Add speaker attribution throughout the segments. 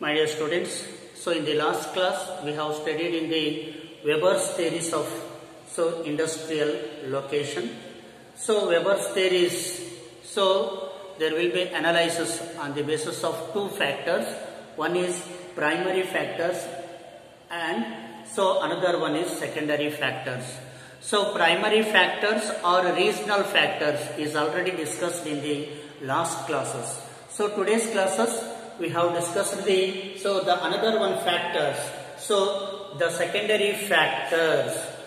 Speaker 1: My dear students, so in the last class we have studied in the Weber's theories of so industrial location. So Weber's theories, so there will be analysis on the basis of two factors. One is primary factors and so another one is secondary factors. So primary factors or regional factors is already discussed in the last classes. So today's classes we have discussed the so the another one factors. So the secondary factors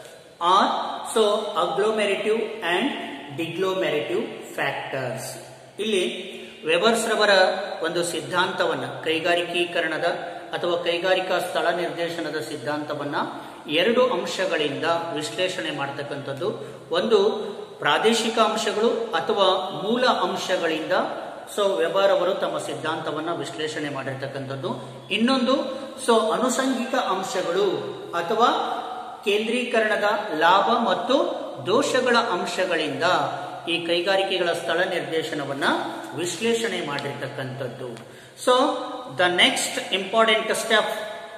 Speaker 1: are so agglomerative and deglomerative factors. ಇಲ್ಲಿ Weber's ರವರ ಒಂದು ಸಿದ್ಧಾಂತವನ್ನ ಕೈಗಾರಿಕೀಕರಣದ ಅಥವಾ ಕೈಗಾರಿಕಾ ಸ್ಥಳ ನಿರ್ದೇಶನದ ಸಿದ್ಧಾಂತವನ್ನ ಎರಡು ಅಂಶಗಳಿಂದ ವಿಶ್ಲೇಷಣೆ ಮಾಡತಕ್ಕಂಥದ್ದು ಒಂದು ಪ್ರಾದೇಶಿಕ ಅಂಶಗಳು ಅಥವಾ ಮೂಲ ಅಂಶಗಳಿಂದ ಸೊ ವೆಬರ್ ಅವರು ತಮ್ಮ ಸಿದ್ಧಾಂತವನ್ನ ವಿಶ್ಲೇಷಣೆ ಮಾಡಿರ್ತಕ್ಕಂಥದ್ದು ಇನ್ನೊಂದು ಸೊ ಅನುಸಂಗಿಕ ಅಂಶಗಳು ಅಥವಾ ಕೇಂದ್ರೀಕರಣದ ಲಾಭ ಮತ್ತು ದೋಷಗಳ ಅಂಶಗಳಿಂದ ಈ ಕೈಗಾರಿಕೆಗಳ ಸ್ಥಳ ನಿರ್ದೇಶನವನ್ನ ವಿಶ್ಲೇಷಣೆ ಮಾಡಿರ್ತಕ್ಕಂಥದ್ದು so the next important step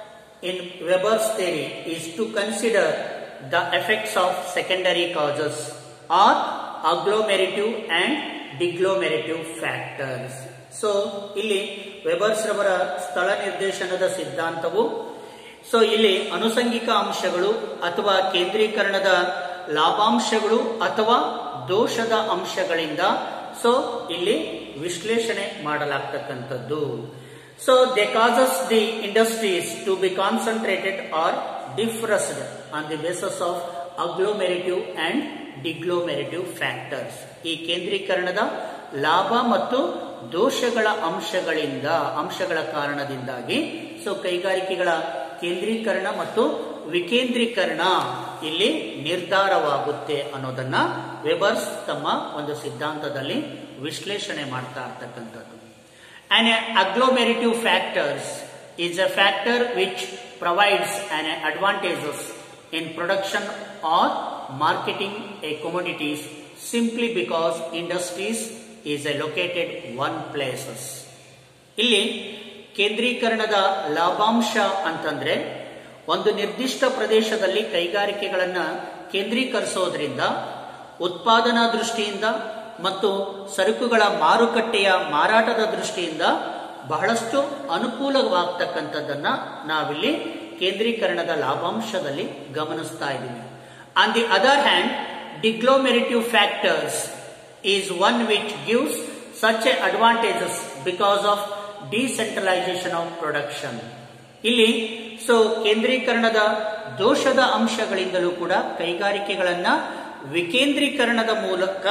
Speaker 1: in Weber's theory is to consider the effects of secondary causes are agglomerative and deglomerative factors so ಇಲ್ಲಿ ವೆಬರ್ಸ್ ರವರ ಸ್ಥಳ ನಿರ್ದೇಶನದ ಸಿದ್ಧಾಂತವು ಸೊ ಇಲ್ಲಿ ಅನುಸಂಗಿಕ ಅಂಶಗಳು ಅಥವಾ ಕೇಂದ್ರೀಕರಣದ ಲಾಭಾಂಶಗಳು ಅಥವಾ ದೋಷದ ಅಂಶಗಳಿಂದ ಸೊ ಇಲ್ಲಿ ವಿಶ್ಲೇಷಣೆ ಮಾಡಲಾಗ್ತಕ್ಕಂಥದ್ದು so the causes the industries to be concentrated or diffused on the bases of agglomerative and deglomerative factors ಈ ಕೇಂದ್ರೀಕರಣದ ಲಾಭ ಮತ್ತು ದೋಷಗಳ ಅಂಶಗಳಿಂದ ಅಂಶಗಳ ಕಾರಣದಿಂದಾಗಿ ಸೊ ಕೈಗಾರಿಕೆಗಳ ಕೇಂದ್ರೀಕರಣ ಮತ್ತು ವಿಕೇಂದ್ರೀಕರಣ ಇಲ್ಲಿ ನಿರ್ಧಾರವಾಗುತ್ತೆ ಅನ್ನೋದನ್ನ ವೆಬರ್ಸ್ ತಮ್ಮ ಒಂದು ಸಿದ್ಧಾಂತದಲ್ಲಿ ವಿಶ್ಲೇಷಣೆ ಮಾಡ್ತಾ ಇರ್ತಕ್ಕಂಥದ್ದು an agglomerative factors is a factor which provides an advantages in production or marketing a commodities simply because industries is a located on places ಇಲ್ಲಿ ಕೇಂದ್ರೀಕರಣದ ಲಾಭಾಂಶ ಅಂತಂದ್ರೆ ಒಂದು ನಿರ್ದಿಷ್ಟ ಪ್ರದೇಶದಲ್ಲಿ ಕೈಗಾರಿಕೆಗಳನ್ನ ಕೇಂದ್ರೀಕರಿಸೋದ್ರಿಂದ ಉತ್ಪಾದನಾ ದೃಷ್ಟಿಯಿಂದ ಮತ್ತು ಸರಕುಗಳ ಮಾರುಕಟ್ಟೆಯ ಮಾರಾಟದ ದೃಷ್ಟಿಯಿಂದ ಬಹಳಷ್ಟು ಅನುಕೂಲವಾಗ್ತಕ್ಕಂಥದ್ದನ್ನ ನಾವಿಲ್ಲಿ ಕೇಂದ್ರೀಕರಣದ ಲಾಭಾಂಶದಲ್ಲಿ ಗಮನಿಸ್ತಾ ಇದ್ದೀವಿ on the other hand deglomerative factors is one which gives such a advantages because of decentralisation of production ಇಲ್ಲಿ ಸೊ ಕೇಂದ್ರೀಕರಣದ ದೋಷದ ಅಂಶಗಳಿಂದಲೂ ಕೂಡ ಕೈಗಾರಿಕೆಗಳನ್ನ ವಿಕೇಂದ್ರೀಕರಣದ ಮೂಲಕ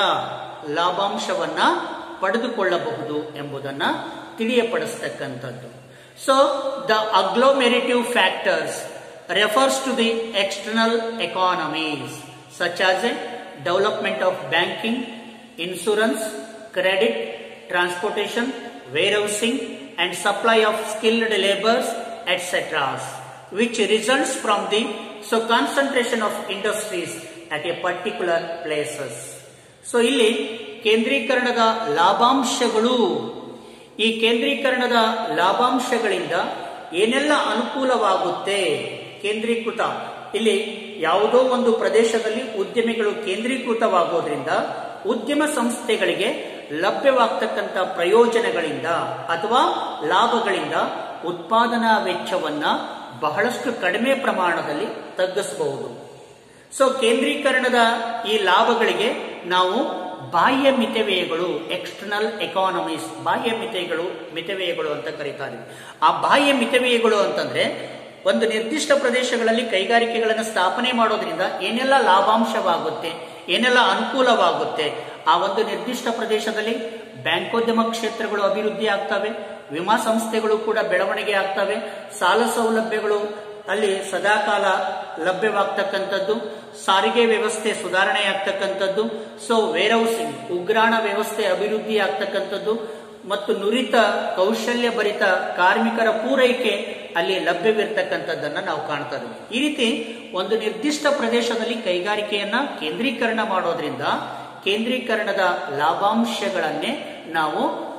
Speaker 1: ಲಾಭಾಂಶವನ್ನ ಪಡೆದುಕೊಳ್ಳಬಹುದು ಎಂಬುದನ್ನ ತಿಳಿಯಪಡಿಸ್ತಕ್ಕಂಥದ್ದು so the agglomerative factors refers to the external economies such as a development of banking insurance credit transportation warehousing and supply of skilled labours etc which results from the so concentration of industries at a particular places so ಇಲ್ಲಿ ಕೇಂದ್ರೀಕರಣದ ಲಾಭಾಂಶಗಳು ಈ ಕೇಂದ್ರೀಕರಣದ ಲಾಭಾಂಶಗಳಿಂದ ಏನೆಲ್ಲ ಅನುಕೂಲವಾಗುತ್ತೆ ಕೇಂದ್ರೀಕೃತ ಇಲ್ಲಿ ಯಾವುದೋ ಒಂದು ಪ್ರದೇಶದಲ್ಲಿ ಉದ್ಯಮಿಗಳು ಕೇಂದ್ರೀಕೃತವಾಗೋದ್ರಿಂದ ಉದ್ಯಮ ಸಂಸ್ಥೆಗಳಿಗೆ ಲಭ್ಯವಾಗ್ತಕ್ಕಂಥ ಪ್ರಯೋಜನಗಳಿಂದ ಅಥವಾ ಲಾಭಗಳಿಂದ ಉತ್ಪಾದನಾ ವೆಚ್ಚವನ್ನ ಬಹಳಷ್ಟು ಕಡಿಮೆ ಪ್ರಮಾಣದಲ್ಲಿ ತಗ್ಗಿಸಬಹುದು ಸೊ ಕೇಂದ್ರೀಕರಣದ ಈ ಲಾಭಗಳಿಗೆ ನಾವು ಬಾಹ್ಯ ಮಿತವ್ಯಯಗಳು ಎಕ್ಸ್ಟರ್ನಲ್ ಎಕಾನಮೀಸ್ ಬಾಹ್ಯ ಮಿತಿಗಳು ಮಿತವ್ಯಯಗಳು ಅಂತ ಕರೀತಾರೆ ಆ ಬಾಹ್ಯ ಮಿತವ್ಯಯಗಳು ಅಂತಂದ್ರೆ ಒಂದು ನಿರ್ದಿಷ್ಟ ಪ್ರದೇಶಗಳಲ್ಲಿ ಕೈಗಾರಿಕೆಗಳನ್ನು ಸ್ಥಾಪನೆ ಮಾಡೋದ್ರಿಂದ ಏನೆಲ್ಲ ಲಾಭಾಂಶವಾಗುತ್ತೆ ಏನೆಲ್ಲ ಅನುಕೂಲವಾಗುತ್ತೆ ಆ ಒಂದು ನಿರ್ದಿಷ್ಟ ಪ್ರದೇಶದಲ್ಲಿ ಬ್ಯಾಂಕೋದ್ಯಮ ಕ್ಷೇತ್ರಗಳು ಅಭಿವೃದ್ಧಿ ಆಗ್ತವೆ ವಿಮಾ ಸಂಸ್ಥೆಗಳು ಕೂಡ ಬೆಳವಣಿಗೆ ಆಗ್ತವೆ ಸಾಲ ಸೌಲಭ್ಯಗಳು ಅಲ್ಲಿ ಸದಾಕಾಲ ಲಭ್ಯವಾಗ್ತಕ್ಕಂಥದ್ದು ಸಾರಿಗೆ ವ್ಯವಸ್ಥೆ ಸುಧಾರಣೆ ಆಗ್ತಕ್ಕಂಥದ್ದು ಸೊ ವೇರ್ಹೌಸಿಂಗ್ ಉಗ್ರಾಣ ವ್ಯವಸ್ಥೆ ಅಭಿವೃದ್ಧಿ ಆಗ್ತಕ್ಕಂಥದ್ದು ಮತ್ತು ನುರಿತ ಕೌಶಲ್ಯ ಭರಿತ ಕಾರ್ಮಿಕರ ಪೂರೈಕೆ ಅಲ್ಲಿ ಲಭ್ಯವಿರ್ತಕ್ಕಂಥದ್ದನ್ನ ನಾವು ಕಾಣ್ತಾ ಇದ್ದೀವಿ ಈ ರೀತಿ ಒಂದು ನಿರ್ದಿಷ್ಟ ಪ್ರದೇಶದಲ್ಲಿ ಕೈಗಾರಿಕೆಯನ್ನ ಕೇಂದ್ರೀಕರಣ ಮಾಡೋದ್ರಿಂದ ಕೇಂದ್ರೀಕರಣದ ಲಾಭಾಂಶಗಳನ್ನೇ ನಾವು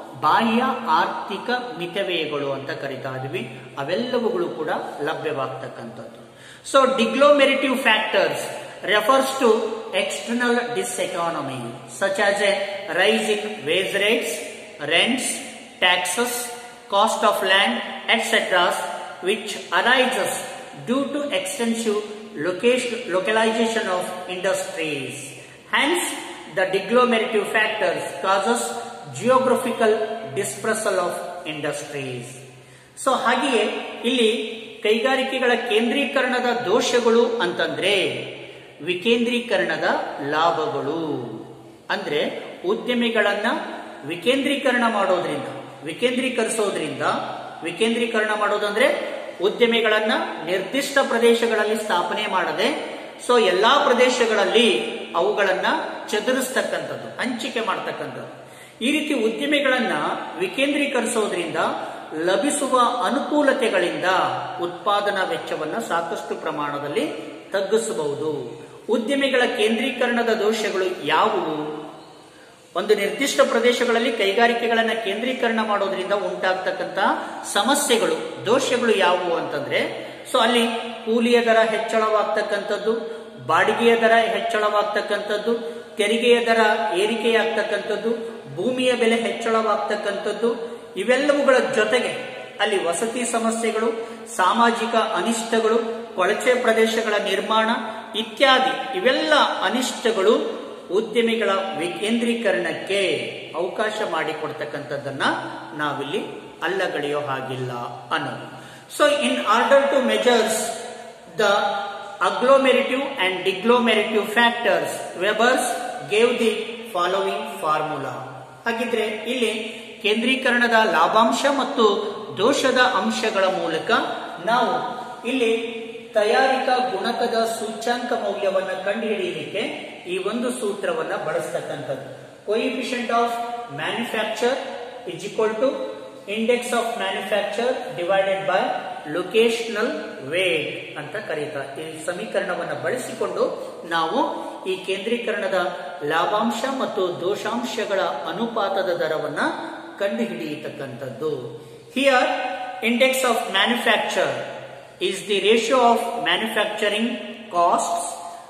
Speaker 1: ಬಾಹ್ಯ ಆರ್ಥಿಕ ಮಿತವ್ಯಯಗಳು ಅಂತ ಕರಿತಾ ಇದೀವಿ ಅವೆಲ್ಲವುಗಳು ಕೂಡ ಲಭ್ಯವಾಗ್ತಕ್ಕಂಥದ್ದು so deglomerative factors refers to external diseconomy such as a rise in wage rates, rents, taxes, cost of land, etc., which arises due to extensive location, localization of industries. Hence, the deglomerative factors causes geographical dispersal of industries. So ಹಾಗೆಯೇ ಇಲ್ಲಿ ಕೈಗಾರಿಕೆಗಳ ಕೇಂದ್ರೀಕರಣದ ದೋಷಗಳು ಅಂತಂದ್ರೆ ವಿಕೇಂದ್ರೀಕರಣದ ಲಾಭಗಳು ಅಂದ್ರೆ ಉದ್ಯಮಿಗಳನ್ನ ವಿಕೇಂದ್ರೀಕರಣ ಮಾಡೋದ್ರಿಂದ ವಿಕೇಂದ್ರೀಕರಿಸೋದ್ರಿಂದ ವಿಕೇಂದ್ರೀಕರಣ ಮಾಡೋದಂದ್ರೆ ಉದ್ಯಮಿಗಳನ್ನ ನಿರ್ದಿಷ್ಟ ಪ್ರದೇಶಗಳಲ್ಲಿ ಸ್ಥಾಪನೆ ಮಾಡದೆ ಸೊ ಎಲ್ಲಾ ಪ್ರದೇಶಗಳಲ್ಲಿ ಅವುಗಳನ್ನ ಚದುರಿಸ್ತಕ್ಕಂಥದ್ದು ಹಂಚಿಕೆ ಮಾಡ್ತಕ್ಕಂಥದ್ದು ಈ ರೀತಿ ಉದ್ಯಮಿಗಳನ್ನ ವಿಕೇಂದ್ರೀಕರಿಸೋದ್ರಿಂದ ಲಭಿಸುವ ಅನುಕೂಲತೆಗಳಿಂದ ಉತ್ಪಾದನಾ ವೆಚ್ಚವನ್ನು ಸಾಕಷ್ಟು ಪ್ರಮಾಣದಲ್ಲಿ ತಗ್ಗಿಸಬಹುದು ಉದ್ಯಮಿಗಳ ಕೇಂದ್ರೀಕರಣದ ದೋಷಗಳು ಯಾವುವು ಒಂದು ನಿರ್ದಿಷ್ಟ ಪ್ರದೇಶಗಳಲ್ಲಿ ಕೈಗಾರಿಕೆಗಳನ್ನ ಕೇಂದ್ರೀಕರಣ ಮಾಡೋದ್ರಿಂದ ಉಂಟಾಗ್ತಕ್ಕಂತ ಸಮಸ್ಯೆಗಳು ದೋಷಗಳು ಯಾವುವು ಅಂತಂದ್ರೆ ಸೊ ಅಲ್ಲಿ ಕೂಲಿಯ ದರ ಹೆಚ್ಚಳವಾಗ್ತಕ್ಕಂಥದ್ದು ಬಾಡಿಗೆಯ ದರ ಹೆಚ್ಚಳವಾಗ್ತಕ್ಕಂಥದ್ದು ತೆರಿಗೆಯ ದರ ಏರಿಕೆಯಾಗ್ತಕ್ಕಂಥದ್ದು ಭೂಮಿಯ ಬೆಲೆ ಹೆಚ್ಚಳವಾಗ್ತಕ್ಕಂಥದ್ದು ಇವೆಲ್ಲವುಗಳ ಜೊತೆಗೆ ಅಲ್ಲಿ ವಸತಿ ಸಮಸ್ಯೆಗಳು ಸಾಮಾಜಿಕ ಅನಿಷ್ಟಗಳು ಕೊಳಚೆ ಪ್ರದೇಶಗಳ ನಿರ್ಮಾಣ ಇತ್ಯಾದಿ ಇವೆಲ್ಲ ಅನಿಷ್ಟಗಳು ಉದ್ಯಮಿಗಳ ವಿಕೇಂದ್ರೀಕರಣಕ್ಕೆ ಅವಕಾಶ ಮಾಡಿಕೊಡ್ತಕ್ಕಂಥದ್ದನ್ನ ನಾವಿಲ್ಲಿ ಅಲ್ಲಗಳೆಯೋ ಹಾಗಿಲ್ಲ ಅನ್ನೋದು so in order to measures the agglomerative and deglomerative factors Weber's gave the following formula ಹಾಗಿದ್ರೆ ಇಲ್ಲಿ ಕೇಂದ್ರೀಕರಣದ ಲಾಭಾಂಶ ಮತ್ತು ದೋಷದ ಅಂಶಗಳ ಮೂಲಕ ನಾವು ಇಲ್ಲಿ ತಯಾರಿಕಾ ಗುಣಕದ ಸೂಚ್ಯಾಂಕ ಮೌಲ್ಯವನ್ನು ಕಂಡುಹಿಡಿಯಲಿಕ್ಕೆ ಈ ಒಂದು ಸೂತ್ರವನ್ನ ಬಳಸ್ತಕ್ಕಂಥದ್ದು coefficient of manufacture is equal to index of manufacture divided by locational weight ಅಂತ ಕರೀತಾರೆ ಈ ಸಮೀಕರಣವನ್ನು ಬಳಸಿಕೊಂಡು ನಾವು ಈ ಕೇಂದ್ರೀಕರಣದ ಲಾಭಾಂಶ ಮತ್ತು ದೋಷಾಂಶಗಳ ಅನುಪಾತದ ದರವನ್ನ ಕಂಡುಹಿಡಿಯತಕ್ಕಂಥದ್ದು here index of manufacture is the ratio of manufacturing costs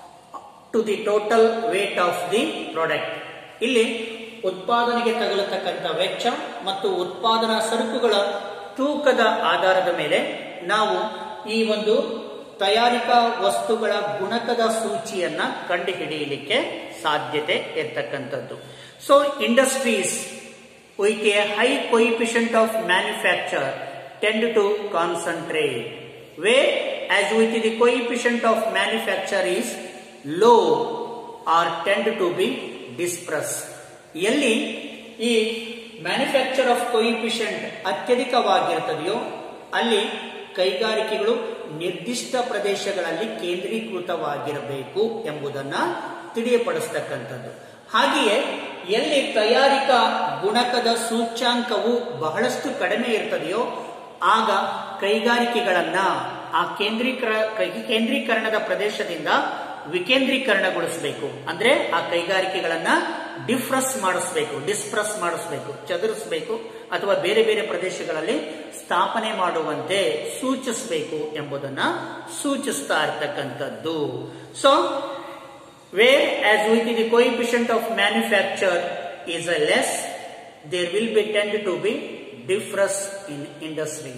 Speaker 1: to the total weight of the product. ಇಲ್ಲಿ ಉತ್ಪಾದನೆಗೆ ತಗಲತಕ್ಕಂಥ ವೆಚ್ಚ ಮತ್ತು ಉತ್ಪಾದನಾ ಸರಕುಗಳ ತೂಕದ ಆಧಾರದ ಮೇಲೆ ನಾವು ಈ ಒಂದು ತಯಾರಿಕಾ ವಸ್ತುಗಳ ಗುಣಕದ ಸೂಚಿಯನ್ನ ಕಂಡುಹಿಡಿಯಲಿಕ್ಕೆ ಸಾಧ್ಯತೆ ಇರ್ತಕ್ಕಂಥದ್ದು so industries with a high coefficient of manufacture tend to concentrate where as with the coefficient of manufacture is low or tend to be dispersed ಎಲ್ಲಿ ಈ ಮ್ಯಾನುಫ್ಯಾಕ್ಚರ್ ಆಫ್ ಕೊಯಿಫಿಷಿಯಂಟ್ ಅತ್ಯಧಿಕವಾಗಿರ್ತದೆಯೋ ಅಲ್ಲಿ ಕೈಗಾರಿಕೆಗಳು ನಿರ್ದಿಷ್ಟ ಪ್ರದೇಶಗಳಲ್ಲಿ ಕೇಂದ್ರೀಕೃತವಾಗಿರಬೇಕು ಎಂಬುದನ್ನ ತಿಳಿಯಪಡಿಸ್ತಕ್ಕಂಥದ್ದು ಹಾಗೆಯೇ ಎಲ್ಲಿ ತಯಾರಿಕಾ ಗುಣಕದ ಸೂಚ್ಯಾಂಕವು ಬಹಳಷ್ಟು ಕಡಿಮೆ ಇರ್ತದೆಯೋ ಆಗ ಕೈಗಾರಿಕೆಗಳನ್ನ ಆ ಕೇಂದ್ರೀಕರ ಕೇಂದ್ರೀಕರಣದ ಪ್ರದೇಶದಿಂದ ವಿಕೇಂದ್ರೀಕರಣಗೊಳಿಸಬೇಕು ಅಂದ್ರೆ ಆ ಕೈಗಾರಿಕೆಗಳನ್ನ ಡಿಫ್ರಸ್ ಮಾಡಿಸ್ಬೇಕು ಡಿಸ್ಪ್ರಸ್ ಮಾಡಿಸ್ಬೇಕು ಚದುರಿಸಬೇಕು ಅಥವಾ ಬೇರೆ ಬೇರೆ ಪ್ರದೇಶಗಳಲ್ಲಿ ಸ್ಥಾಪನೆ ಮಾಡುವಂತೆ ಸೂಚಿಸಬೇಕು ಎಂಬುದನ್ನ ಸೂಚಿಸ್ತಾ ಇರ್ತಕ್ಕಂಥದ್ದು so where as with the coefficient of manufacture is a less there will be tend to be diffuse in industry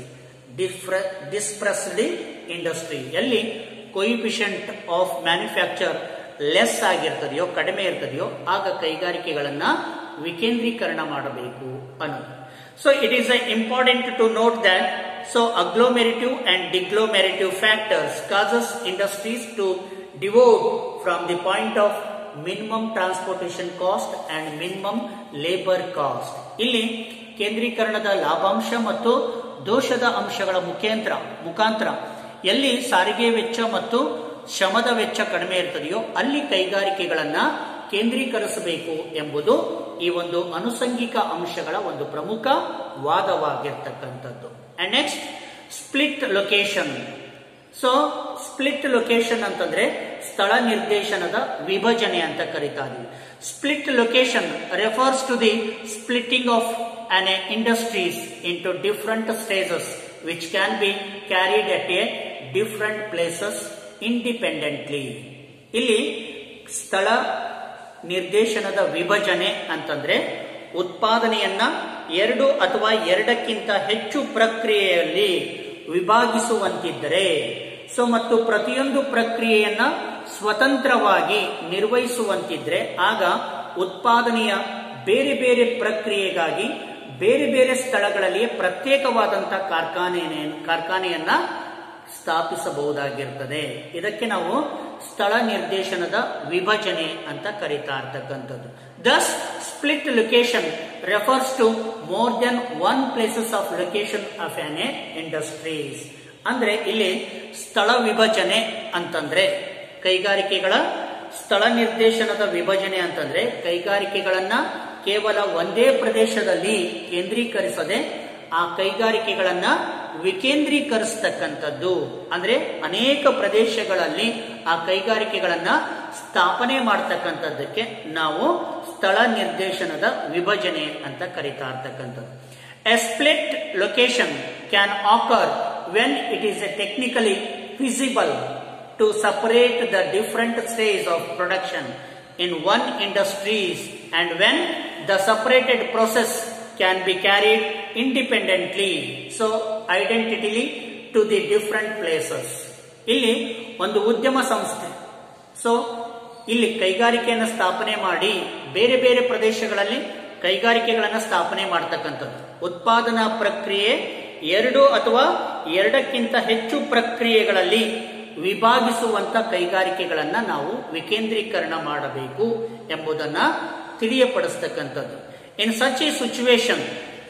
Speaker 1: dispersed industry ಎಲ್ಲಿ ಕೊಯಿಫಿಷಿಯಂಟ್ ಆಫ್ ಮ್ಯಾನುಫ್ಯಾಕ್ಚರ್ ಲೆಸ್ ಆಗಿರ್ತದೆಯೋ ಕಡಿಮೆ ಇರ್ತದೆಯೋ ಆಗ ಕೈಗಾರಿಕೆಗಳನ್ನ ವಿಕೇಂದ್ರೀಕರಣ ಮಾಡಬೇಕು ಅನ್ನೋದು so it is important to note that so agglomerative and deglomerative factors causes industries to devote from the point of minimum transportation cost and minimum labour cost ಇಲ್ಲಿ ಕೇಂದ್ರೀಕರಣದ ಲಾಭಾಂಶ ಮತ್ತು ದೋಷದ ಅಂಶಗಳ ಮುಖೇಂತರ ಮುಖಾಂತರ ಎಲ್ಲಿ ಸಾರಿಗೆ ವೆಚ್ಚ ಮತ್ತು ಶ್ರಮದ ವೆಚ್ಚ ಕಡಿಮೆ ಇರ್ತದೆಯೋ ಅಲ್ಲಿ ಕೈಗಾರಿಕೆಗಳನ್ನ ಕೇಂದ್ರೀಕರಿಸಬೇಕು ಎಂಬುದು ಈ ಒಂದು ಅನುಸಂಗಿಕ ಅಂಶಗಳ ಒಂದು ಪ್ರಮುಖ ವಾದವಾಗಿರ್ತಕ್ಕಂಥದ್ದು and next split location so split location ಅಂತಂದ್ರೆ ಸ್ಥಳ ನಿರ್ದೇಶನದ ವಿಭಜನೆ ಅಂತ ಕರಿತಾ ಇದೀವಿ Split location refers to the splitting of an industries into different stages which can be carried at a different places independently. ಇಲ್ಲಿ ಸ್ಥಳ ನಿರ್ದೇಶನದ ವಿಭಜನೆ ಅಂತಂದ್ರೆ ಉತ್ಪಾದನೆಯನ್ನ ಎರಡು ಅಥವಾ ಎರಡಕ್ಕಿಂತ ಹೆಚ್ಚು ಪ್ರಕ್ರಿಯೆಯಲ್ಲಿ ವಿಭಾಗಿಸುವಂತಿದ್ದರೆ ಸೊ ಮತ್ತು ಪ್ರತಿಯೊಂದು ಪ್ರಕ್ರಿಯೆಯನ್ನ ಸ್ವತಂತ್ರವಾಗಿ ನಿರ್ವಹಿಸುವಂತಿದ್ರೆ ಆಗ ಉತ್ಪಾದನೆಯ ಬೇರೆ ಬೇರೆ ಪ್ರಕ್ರಿಯೆಗಾಗಿ ಬೇರೆ ಬೇರೆ ಸ್ಥಳಗಳಲ್ಲಿ ಪ್ರತ್ಯೇಕವಾದಂತಹ ಕಾರ್ಖಾನೆ ಕಾರ್ಖಾನೆಯನ್ನ ಸ್ಥಾಪಿಸಬಹುದಾಗಿರ್ತದೆ ಇದಕ್ಕೆ ನಾವು ಸ್ಥಳ ನಿರ್ದೇಶನದ ವಿಭಜನೆ ಅಂತ ಕರೀತಾ ಇರ್ತಕ್ಕಂಥದ್ದು thus split location refers to more than one places of location of an a industries ಅಂದ್ರೆ ಇಲ್ಲಿ ಸ್ಥಳ ವಿಭಜನೆ ಅಂತಂದ್ರೆ ಕೈಗಾರಿಕೆಗಳ ಸ್ಥಳ ನಿರ್ದೇಶನದ ವಿಭಜನೆ ಅಂತಂದ್ರೆ ಕೈಗಾರಿಕೆಗಳನ್ನ ಕೇವಲ ಒಂದೇ ಪ್ರದೇಶದಲ್ಲಿ ಕೇಂದ್ರೀಕರಿಸದೆ ಆ ಕೈಗಾರಿಕೆಗಳನ್ನ ವಿಕೇಂದ್ರೀಕರಿಸ್ತಕ್ಕಂಥದ್ದು ಅಂದ್ರೆ ಅನೇಕ ಪ್ರದೇಶಗಳಲ್ಲಿ ಆ ಕೈಗಾರಿಕೆಗಳನ್ನ ಸ್ಥಾಪನೆ ಮಾಡ್ತಕ್ಕಂಥದ್ದಕ್ಕೆ ನಾವು ಸ್ಥಳ ನಿರ್ದೇಶನದ ವಿಭಜನೆ ಅಂತ ಕರಿತಾ ಇರ್ತಕ್ಕಂಥದ್ದು a split location can occur when it is a technically feasible to separate the different stages of production in one industries and when the separated process can be carried independently so identically to the different places ಇಲ್ಲಿ ಒಂದು ಉದ್ಯಮ ಸಂಸ್ಥೆ so ಇಲ್ಲಿ ಕೈಗಾರಿಕೆಯನ್ನು ಸ್ಥಾಪನೆ ಮಾಡಿ ಬೇರೆ ಬೇರೆ ಪ್ರದೇಶಗಳಲ್ಲಿ ಕೈಗಾರಿಕೆಗಳನ್ನು ಸ್ಥಾಪನೆ ಮಾಡತಕ್ಕಂಥದ್ದು ಉತ್ಪಾದನಾ ಪ್ರಕ್ರಿಯೆ ಎರಡು ಅಥವಾ ಎರಡಕ್ಕಿಂತ ಹೆಚ್ಚು ಪ್ರಕ್ರಿಯೆಗಳಲ್ಲಿ ವಿಭಾಗಿಸುವಂತ ಕೈಗಾರಿಕೆಗಳನ್ನ ನಾವು ವಿಕೇಂದ್ರೀಕರಣ ಮಾಡಬೇಕು ಎಂಬುದನ್ನ ತಿಳಿಯಪಡಿಸ್ತಕ್ಕಂಥದ್ದು in such a situation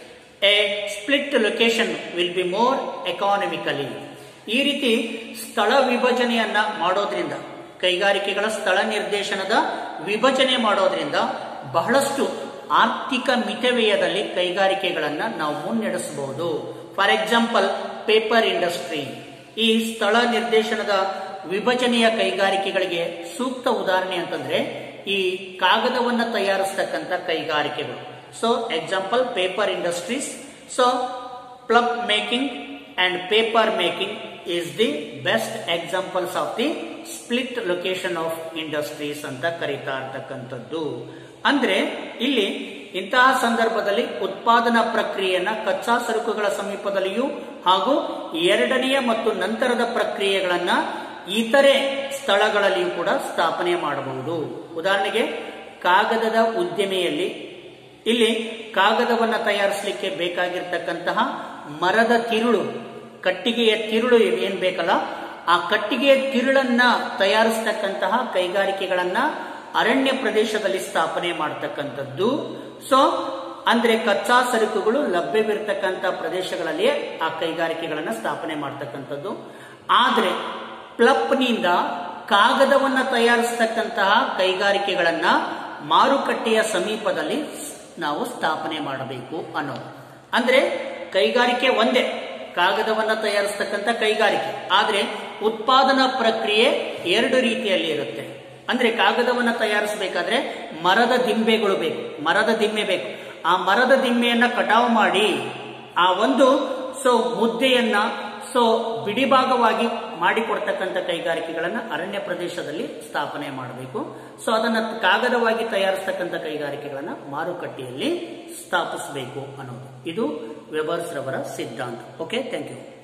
Speaker 1: a split location will be more economically ಈ ರೀತಿ ಸ್ಥಳ ವಿಭಜನೆಯನ್ನ ಮಾಡೋದ್ರಿಂದ ಕೈಗಾರಿಕೆಗಳ ಸ್ಥಳ ನಿರ್ದೇಶನದ ವಿಭಜನೆ ಮಾಡೋದ್ರಿಂದ ಬಹಳಷ್ಟು ಆರ್ಥಿಕ ಮಿತವ್ಯಯದಲ್ಲಿ ಕೈಗಾರಿಕೆಗಳನ್ನ ನಾವು ಮುನ್ನಡೆಸಬಹುದು ಫಾರ್ ಎಕ್ಸಾಂಪಲ್ ಪೇಪರ್ ಇಂಡಸ್ಟ್ರಿ ಈ ಸ್ಥಳ ನಿರ್ದೇಶನದ ವಿಭಜನೆಯ ಕೈಗಾರಿಕೆಗಳಿಗೆ ಸೂಕ್ತ ಉದಾಹರಣೆ ಅಂತಂದ್ರೆ ಈ ಕಾಗದವನ್ನ ತಯಾರಿಸ್ತಕ್ಕಂಥ ಕೈಗಾರಿಕೆಗಳು so example paper industries so pulp making and paper making is the best examples of the split location of industries ಅಂತ ಕರೀತಾ ಇರ್ತಕ್ಕಂಥದ್ದು ಅಂದ್ರೆ ಇಲ್ಲಿ ಇಂತಹ ಸಂದರ್ಭದಲ್ಲಿ ಉತ್ಪಾದನಾ ಪ್ರಕ್ರಿಯೆಯನ್ನ ಕಚ್ಚಾ ಸರಕುಗಳ ಸಮೀಪದಲ್ಲಿಯೂ ಹಾಗೂ ಎರಡನೆಯ ಮತ್ತು ನಂತರದ ಪ್ರಕ್ರಿಯೆಗಳನ್ನ ಇತರೆ ಸ್ಥಳಗಳಲ್ಲಿಯೂ ಕೂಡ ಸ್ಥಾಪನೆ ಮಾಡಬಹುದು ಉದಾಹರಣೆಗೆ ಕಾಗದದ ಉದ್ಯಮೆಯಲ್ಲಿ ಇಲ್ಲಿ ಕಾಗದವನ್ನ ತಯಾರಿಸಲಿಕ್ಕೆ ಬೇಕಾಗಿರ್ತಕ್ಕಂತಹ ಮರದ ತಿರುಳು ಕಟ್ಟಿಗೆಯ ತಿರುಳು ಏನ್ ಬೇಕಲ್ಲ ಆ ಕಟ್ಟಿಗೆಯ ತಿರುಳನ್ನ ತಯಾರಿಸ್ತಕ್ಕಂತಹ ಕೈಗಾರಿಕೆಗಳನ್ನ ಅರಣ್ಯ ಪ್ರದೇಶದಲ್ಲಿ ಸ್ಥಾಪನೆ ಮಾಡತಕ್ಕಂಥದ್ದು ಸೊ ಅಂದ್ರೆ ಕಚ್ಚಾ ಸರಕುಗಳು ಲಭ್ಯವಿರತಕ್ಕಂಥ ಪ್ರದೇಶಗಳಲ್ಲಿಯೇ ಆ ಕೈಗಾರಿಕೆಗಳನ್ನ ಸ್ಥಾಪನೆ ಮಾಡತಕ್ಕಂಥದ್ದು ಆದ್ರೆ ಪ್ಲಪ್ನಿಂದ ಕಾಗದವನ್ನ ತಯಾರಿಸತಕ್ಕಂತಹ ಕೈಗಾರಿಕೆಗಳನ್ನ ಮಾರುಕಟ್ಟೆಯ ಸಮೀಪದಲ್ಲಿ ನಾವು ಸ್ಥಾಪನೆ ಮಾಡಬೇಕು ಅನ್ನೋದು ಅಂದ್ರೆ ಕೈಗಾರಿಕೆ ಒಂದೇ ಕಾಗದವನ್ನ ತಯಾರಿಸತಕ್ಕಂಥ ಕೈಗಾರಿಕೆ ಆದ್ರೆ ಉತ್ಪಾದನಾ ಪ್ರಕ್ರಿಯೆ ಎರಡು ರೀತಿಯಲ್ಲಿ ಇರುತ್ತೆ ಅಂದ್ರೆ ಕಾಗದವನ್ನ ತಯಾರಿಸಬೇಕಾದ್ರೆ ಮರದ ದಿಂಬೆಗಳು ಬೇಕು ಮರದ ದಿಮ್ಮೆ ಬೇಕು ಆ ಮರದ ದಿಮ್ಮೆಯನ್ನ ಕಟಾವು ಮಾಡಿ ಆ ಒಂದು ಸೊ ಮುದ್ದೆಯನ್ನ ಸೊ ಬಿಡಿಭಾಗವಾಗಿ ಮಾಡಿಕೊಡ್ತಕ್ಕಂಥ ಕೈಗಾರಿಕೆಗಳನ್ನ ಅರಣ್ಯ ಪ್ರದೇಶದಲ್ಲಿ ಸ್ಥಾಪನೆ ಮಾಡಬೇಕು ಸೊ ಅದನ್ನ ಕಾಗದವಾಗಿ ತಯಾರಿಸ್ತಕ್ಕಂಥ ಕೈಗಾರಿಕೆಗಳನ್ನ ಮಾರುಕಟ್ಟೆಯಲ್ಲಿ ಸ್ಥಾಪಿಸಬೇಕು ಅನ್ನೋದು ಇದು ವೆಬರ್ಸ್ ರವರ ಸಿದ್ಧಾಂತ ಓಕೆ ಥ್ಯಾಂಕ್ ಯು